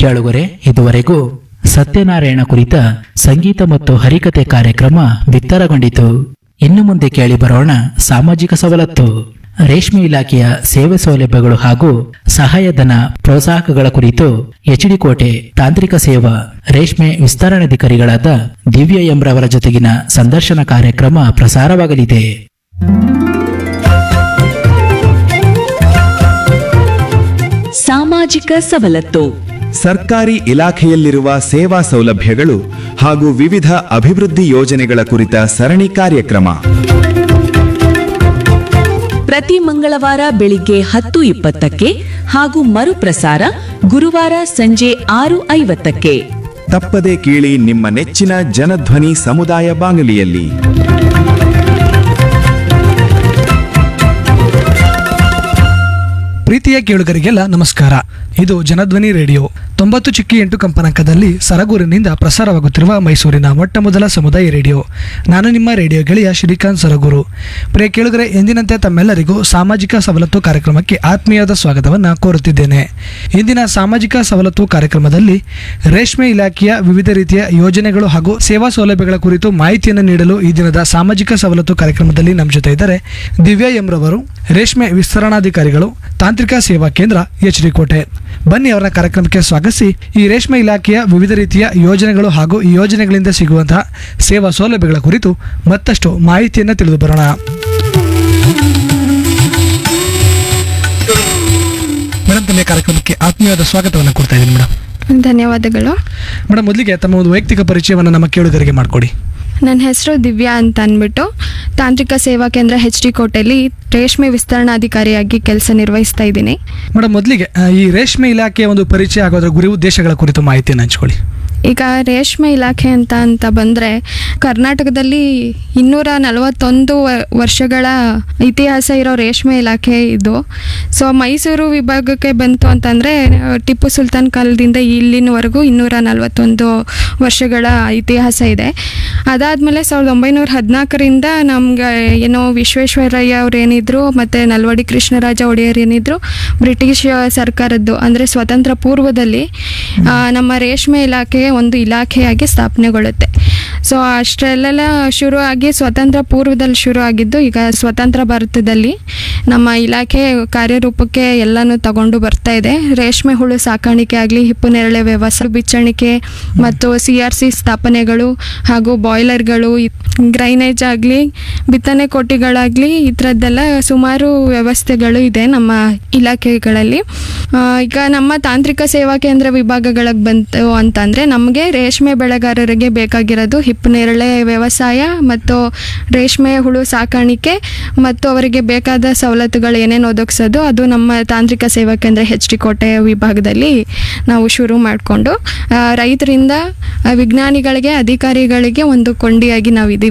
ಕೇಳುಗರೆ ಇದುವರೆಗೂ ಸತ್ಯನಾರಾಯಣ ಕುರಿತ ಸಂಗೀತ ಮತ್ತು ಹರಿಕತೆ ಕಾರ್ಯಕ್ರಮ ಬಿತ್ತರಗೊಂಡಿತು ಇನ್ನು ಮುಂದೆ ಕೇಳಿ ಬರೋಣ ಸಾಮಾಜಿಕ ಸವಲತ್ತು ರೇಷ್ಮೆ ಇಲಾಖೆಯ ಸೇವೆ ಸೌಲಭ್ಯಗಳು ಹಾಗೂ ಸಹಾಯಧನ ಪ್ರೋತ್ಸಾಹಕಗಳ ಕುರಿತು ಎಚ್ಡಿ ಕೋಟೆ ತಾಂತ್ರಿಕ ಸೇವಾ ರೇಷ್ಮೆ ವಿಸ್ತರಣಾಧಿಕಾರಿಗಳಾದ ದಿವ್ಯ ಎಂರವರ ಜೊತೆಗಿನ ಸಂದರ್ಶನ ಕಾರ್ಯಕ್ರಮ ಪ್ರಸಾರವಾಗಲಿದೆ ಸಾಮಾಜಿಕ ಸವಲತ್ತು ಸರ್ಕಾರಿ ಇಲಾಖೆಯಲ್ಲಿರುವ ಸೇವಾ ಸೌಲಭ್ಯಗಳು ಹಾಗೂ ವಿವಿಧ ಅಭಿವೃದ್ಧಿ ಯೋಜನೆಗಳ ಕುರಿತ ಸರಣಿ ಕಾರ್ಯಕ್ರಮ ಪ್ರತಿ ಮಂಗಳವಾರ ಬೆಳಿಗ್ಗೆ ಹತ್ತು ಇಪ್ಪತ್ತಕ್ಕೆ ಹಾಗೂ ಮರುಪ್ರಸಾರ ಗುರುವಾರ ಸಂಜೆ ಆರು ಐವತ್ತಕ್ಕೆ ತಪ್ಪದೆ ಕೇಳಿ ನಿಮ್ಮ ನೆಚ್ಚಿನ ಜನಧ್ವನಿ ಸಮುದಾಯ ಬಾನುಲಿಯಲ್ಲಿ ಪ್ರೀತಿಯ ಕೇಳುಗರಿಗೆಲ್ಲ ನಮಸ್ಕಾರ ಇದು ಜನಧ್ವನಿ ರೇಡಿಯೋ ತೊಂಬತ್ತು ಚಿಕ್ಕಿ ಎಂಟು ಕಂಪನಾಂಕದಲ್ಲಿ ಸರಗೂರಿನಿಂದ ಪ್ರಸಾರವಾಗುತ್ತಿರುವ ಮೈಸೂರಿನ ಮೊಟ್ಟ ಮೊದಲ ಸಮುದಾಯ ರೇಡಿಯೋ ನಾನು ನಿಮ್ಮ ರೇಡಿಯೋ ಗೆಳೆಯ ಶ್ರೀಕಾಂತ್ ಸರಗೂರು ಪ್ರಿಯ ಕೇಳುಗರೆ ಎಂದಿನಂತೆ ತಮ್ಮೆಲ್ಲರಿಗೂ ಸಾಮಾಜಿಕ ಸವಲತ್ತು ಕಾರ್ಯಕ್ರಮಕ್ಕೆ ಆತ್ಮೀಯವಾದ ಸ್ವಾಗತವನ್ನು ಕೋರುತ್ತಿದ್ದೇನೆ ಇಂದಿನ ಸಾಮಾಜಿಕ ಸವಲತ್ತು ಕಾರ್ಯಕ್ರಮದಲ್ಲಿ ರೇಷ್ಮೆ ಇಲಾಖೆಯ ವಿವಿಧ ರೀತಿಯ ಯೋಜನೆಗಳು ಹಾಗೂ ಸೇವಾ ಸೌಲಭ್ಯಗಳ ಕುರಿತು ಮಾಹಿತಿಯನ್ನು ನೀಡಲು ಈ ದಿನದ ಸಾಮಾಜಿಕ ಸವಲತ್ತು ಕಾರ್ಯಕ್ರಮದಲ್ಲಿ ನಮ್ಮ ಜೊತೆ ಇದ್ದಾರೆ ದಿವ್ಯಾ ಎಂರವರು ರೇಷ್ಮೆ ವಿಸ್ತರಣಾಧಿಕಾರಿಗಳು ತಾಂತ್ರಿಕ ಸೇವಾ ಕೇಂದ್ರ ಎಚ್ ಡಿ ಕೋಟೆ ಬನ್ನಿ ಅವರ ಕಾರ್ಯಕ್ರಮಕ್ಕೆ ಸ್ವಾಗತಿಸಿ ಈ ರೇಷ್ಮೆ ಇಲಾಖೆಯ ವಿವಿಧ ರೀತಿಯ ಯೋಜನೆಗಳು ಹಾಗೂ ಈ ಯೋಜನೆಗಳಿಂದ ಸಿಗುವಂತಹ ಸೇವಾ ಸೌಲಭ್ಯಗಳ ಕುರಿತು ಮತ್ತಷ್ಟು ಮಾಹಿತಿಯನ್ನು ತಿಳಿದು ಬರೋಣ ಮೇಡಮ್ ತಮ್ಮ ಕಾರ್ಯಕ್ರಮಕ್ಕೆ ಆತ್ಮೀಯವಾದ ಸ್ವಾಗತವನ್ನು ಕೊಡ್ತಾ ಇದ್ದೀನಿ ಮೇಡಮ್ ಧನ್ಯವಾದಗಳು ಮೇಡಮ್ ಮೊದಲಿಗೆ ತಮ್ಮ ಒಂದು ವೈಯಕ್ತಿಕ ಪರಿಚಯವನ್ನು ನಮ್ಮ ಕೇಳುಗರಿಗೆ ಮಾಡಿಕೊಡಿ ನನ್ನ ಹೆಸರು ದಿವ್ಯಾ ಅಂತ ಅಂದ್ಬಿಟ್ಟು ತಾಂತ್ರಿಕ ಸೇವಾ ಕೇಂದ್ರ ಎಚ್ ಡಿ ಕೋಟೆಯಲ್ಲಿ ರೇಷ್ಮೆ ವಿಸ್ತರಣಾಧಿಕಾರಿಯಾಗಿ ಕೆಲಸ ನಿರ್ವಹಿಸ್ತಾ ಇದ್ದೀನಿ ಮೇಡಮ್ ಮೊದಲಿಗೆ ಆ, ಈ ರೇಷ್ಮೆ ಇಲಾಖೆಯ ಒಂದು ಪರಿಚಯ ಆಗೋದ್ರ ಗುರಿ ಉದ್ದೇಶಗಳ ಕುರಿತು ಮಾಹಿತಿಯನ್ನು ಹಂಚ್ಕೊಳ್ಳಿ ಈಗ ರೇಷ್ಮೆ ಇಲಾಖೆ ಅಂತ ಅಂತ ಬಂದರೆ ಕರ್ನಾಟಕದಲ್ಲಿ ಇನ್ನೂರ ನಲವತ್ತೊಂದು ವ- ವರ್ಷಗಳ ಇತಿಹಾಸ ಇರೋ ರೇಷ್ಮೆ ಇಲಾಖೆ ಇದು ಸೊ ಮೈಸೂರು ವಿಭಾಗಕ್ಕೆ ಬಂತು ಅಂತಂದರೆ ಟಿಪ್ಪು ಸುಲ್ತಾನ್ ಕಾಲದಿಂದ ಇಲ್ಲಿನವರೆಗೂ ಇನ್ನೂರ ನಲವತ್ತೊಂದು ವರ್ಷಗಳ ಇತಿಹಾಸ ಇದೆ ಅದಾದಮೇಲೆ ಸಾವಿರದ ಒಂಬೈನೂರ ಹದಿನಾಲ್ಕರಿಂದ ನಮ್ಗೆ ಏನೋ ವಿಶ್ವೇಶ್ವರಯ್ಯ ಅವ್ರು ಏನಿದ್ರು ಮತ್ತು ನಲ್ವಡಿ ಕೃಷ್ಣರಾಜ ಒಡೆಯರ್ ಏನಿದ್ರು ಬ್ರಿಟಿಷ್ ಸರ್ಕಾರದ್ದು ಅಂದರೆ ಸ್ವತಂತ್ರ ಪೂರ್ವದಲ್ಲಿ ಆ, ನಮ್ಮ ರೇಷ್ಮೆ ಇಲಾಖೆ ಒಂದು ಇಲಾಖೆಯಾಗಿ ಸ್ಥಾಪನೆಗೊಳ್ಳುತ್ತೆ ಸೊ ಅಷ್ಟರಲ್ಲೆಲ್ಲ ಶುರು ಆಗಿ ಸ್ವತಂತ್ರ ಪೂರ್ವದಲ್ಲಿ ಶುರು ಆಗಿದ್ದು ಈಗ ಸ್ವತಂತ್ರ ಭಾರತದಲ್ಲಿ ನಮ್ಮ ಇಲಾಖೆ ಕಾರ್ಯರೂಪಕ್ಕೆ ಎಲ್ಲನೂ ತಗೊಂಡು ಬರ್ತಾ ಇದೆ ರೇಷ್ಮೆ ಹುಳು ಸಾಕಾಣಿಕೆ ಆಗಲಿ ಹಿಪ್ಪು ನೇರಳೆ ವ್ಯವಸ್ಥೆ ಬಿಚ್ಚಣಿಕೆ ಮತ್ತು ಸಿ ಆರ್ ಸಿ ಸ್ಥಾಪನೆಗಳು ಹಾಗೂ ಬಾಯ್ಲರ್ಗಳು ಗ್ರೈನೇಜ್ ಆಗಲಿ ಬಿತ್ತನೆ ಕೊಟ್ಟಿಗಳಾಗಲಿ ಈ ಥರದ್ದೆಲ್ಲ ಸುಮಾರು ವ್ಯವಸ್ಥೆಗಳು ಇದೆ ನಮ್ಮ ಇಲಾಖೆಗಳಲ್ಲಿ ಆ, ಈಗ ನಮ್ಮ ತಾಂತ್ರಿಕ ಸೇವಾ ಕೇಂದ್ರ ವಿಭಾಗಗಳಿಗೆ ಬಂತು ಅಂತಂದರೆ ನಮಗೆ ರೇಷ್ಮೆ ಬೆಳೆಗಾರರಿಗೆ ಬೇಕಾಗಿರೋದು ಹಿಪ್ಪು ನೇರಳೆ ವ್ಯವಸಾಯ ಮತ್ತು ರೇಷ್ಮೆ ಹುಳು ಸಾಕಾಣಿಕೆ ಮತ್ತು ಅವರಿಗೆ ಬೇಕಾದ ಸವಲತ್ತುಗಳು ಏನೇನು ಒದಗಿಸೋದು ಅದು ನಮ್ಮ ತಾಂತ್ರಿಕ ಸೇವಾ ಕೇಂದ್ರ ಎಚ್ ಡಿ ಕೋಟೆ ವಿಭಾಗದಲ್ಲಿ ನಾವು ಶುರು ಮಾಡಿಕೊಂಡು ರೈತರಿಂದ ಆ, ವಿಜ್ಞಾನಿಗಳಿಗೆ ಅಧಿಕಾರಿಗಳಿಗೆ ಒಂದು ಕೊಂಡಿಯಾಗಿ ನಾವು ಇದೀವಿ